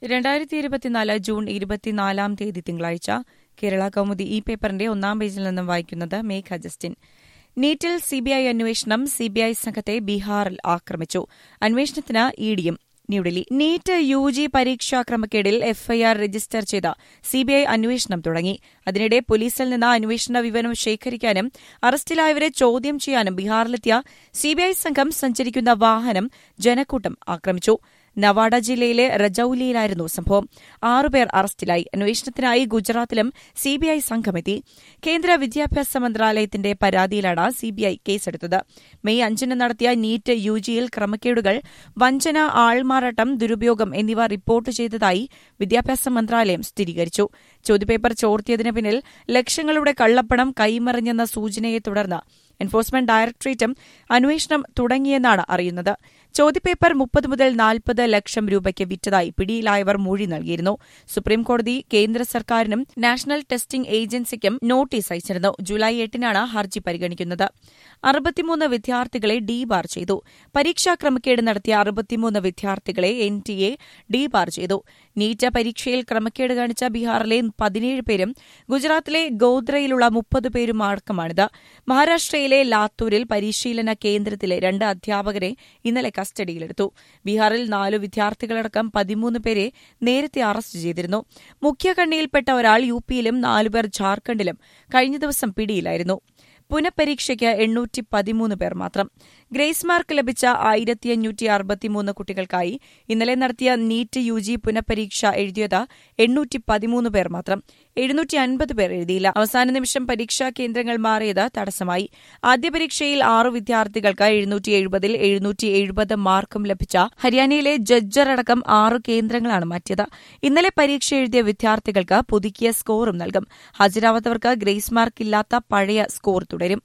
രണ്ടായിരത്തി ഇരുപത്തിനാല് ജൂൺ ഇരുപത്തിനാലാം തീയതി തിങ്കളാഴ്ച കേരള കൗമുദി ഈ പേപ്പറിന്റെ ഒന്നാം പേജിൽ നിന്നും വായിക്കുന്നത് മേഘ ജസ്റ്റിൻ നീറ്റിൽ സിബിഐ അന്വേഷണം സിബിഐ സംഘത്തെ ബീഹാറിൽ ആക്രമിച്ചു അന്വേഷണത്തിന് ഇഡിയും ന്യൂഡൽഹി നീറ്റ് യു ജി പരീക്ഷാ ക്രമക്കേടിൽ എഫ്ഐആർ രജിസ്റ്റർ ചെയ്ത സിബിഐ അന്വേഷണം തുടങ്ങി അതിനിടെ പോലീസിൽ നിന്ന് അന്വേഷണ വിവരം ശേഖരിക്കാനും അറസ്റ്റിലായവരെ ചോദ്യം ചെയ്യാനും ബീഹാറിലെത്തിയ സിബിഐ സംഘം സഞ്ചരിക്കുന്ന വാഹനം ജനക്കൂട്ടം ആക്രമിച്ചു നവാഡ ജില്ലയിലെ റജൌലിയിലായിരുന്നു സംഭവം ആറുപേർ അറസ്റ്റിലായി അന്വേഷണത്തിനായി ഗുജറാത്തിലും സിബിഐ സംഘമെത്തി കേന്ദ്ര വിദ്യാഭ്യാസ മന്ത്രാലയത്തിന്റെ പരാതിയിലാണ് സിബിഐ കേസെടുത്തത് മെയ് അഞ്ചിന് നടത്തിയ നീറ്റ് യുജിയിൽ ക്രമക്കേടുകൾ വഞ്ചന ആൾമാറാട്ടം ദുരുപയോഗം എന്നിവ റിപ്പോർട്ട് ചെയ്തതായി വിദ്യാഭ്യാസ മന്ത്രാലയം സ്ഥിരീകരിച്ചു ചോദ്യപേപ്പർ ചോർത്തിയതിന് പിന്നിൽ ലക്ഷങ്ങളുടെ കള്ളപ്പണം കൈമറിഞ്ഞെന്ന സൂചനയെ തുടർന്ന് എൻഫോഴ്സ്മെന്റ് ഡയറക്ടറേറ്റും അന്വേഷണം തുടങ്ങിയെന്നാണ് അറിയുന്നത് ചോദ്യപേപ്പർ മുപ്പത് മുതൽ നാൽപ്പത് ലക്ഷം രൂപയ്ക്ക് വിറ്റതായി പിടിയിലായവർ മൊഴി നൽകിയിരുന്നു സുപ്രീംകോടതി കേന്ദ്ര സർക്കാരിനും നാഷണൽ ടെസ്റ്റിംഗ് ഏജൻസിക്കും നോട്ടീസ് അയച്ചിരുന്നു ജൂലൈ എട്ടിനാണ് ഹർജി പരിഗണിക്കുന്നത് അറുപത്തിമൂന്ന് വിദ്യാർത്ഥികളെ ഡീബാർ ചെയ്തു പരീക്ഷാ ക്രമക്കേട് നടത്തിയ അറുപത്തിമൂന്ന് വിദ്യാർത്ഥികളെ എൻ ടി എ ഡീബാർ ചെയ്തു നീറ്റ് പരീക്ഷയിൽ ക്രമക്കേട് കാണിച്ച ബീഹാറിലെ പതിനേഴ് പേരും ഗുജറാത്തിലെ ഗോദ്രയിലുള്ള മുപ്പത് പേരും അടക്കമാണിത് മഹാരാഷ്ട്രയിലെ ലാത്തൂരിൽ പരിശീലന കേന്ദ്രത്തിലെ രണ്ട് അധ്യാപകരെ ഇന്നലെ കസ്റ്റഡിയിലെടുത്തു ബീഹാറിൽ നാലു വിദ്യാർത്ഥികളടക്കം പതിമൂന്ന് പേരെ നേരത്തെ അറസ്റ്റ് ചെയ്തിരുന്നു മുഖ്യകണ്ണിയിൽപ്പെട്ട ഒരാൾ യു പിയിലും നാലുപേർ ജാർഖണ്ഡിലും കഴിഞ്ഞ ദിവസം പിടിയിലായിരുന്നു പുനഃപരീക്ഷയ്ക്ക് എണ്ണൂറ്റി പതിമൂന്ന് പേർ മാത്രം ഗ്രേസ് മാർക്ക് ലഭിച്ച ആയിരത്തി അഞ്ഞൂറ്റി അറുപത്തിമൂന്ന് കുട്ടികൾക്കായി ഇന്നലെ നടത്തിയ നീറ്റ് യു ജി പുനഃപരീക്ഷ എഴുതിയത് എണ്ണൂറ്റി പതിമൂന്ന് പേർ മാത്രം എഴുന്നൂറ്റി അൻപത് പേർ എഴുതിയില്ല അവസാന നിമിഷം പരീക്ഷാ കേന്ദ്രങ്ങൾ മാറിയത് തടസ്സമായി ആദ്യ പരീക്ഷയിൽ ആറു വിദ്യാർത്ഥികൾക്ക് എഴുന്നൂറ്റി എഴുപതിൽ എഴുന്നൂറ്റി എഴുപത് മാർക്കും ലഭിച്ച ഹരിയാനയിലെ ജഡ്ജറടക്കം ആറു കേന്ദ്രങ്ങളാണ് മാറ്റിയത് ഇന്നലെ പരീക്ഷ എഴുതിയ വിദ്യാർത്ഥികൾക്ക് പുതുക്കിയ സ്കോറും നൽകും ഹാജരാവാത്തവർക്ക് ഗ്രേസ് മാർക്ക് ഇല്ലാത്ത പഴയ സ്കോർ തുടരും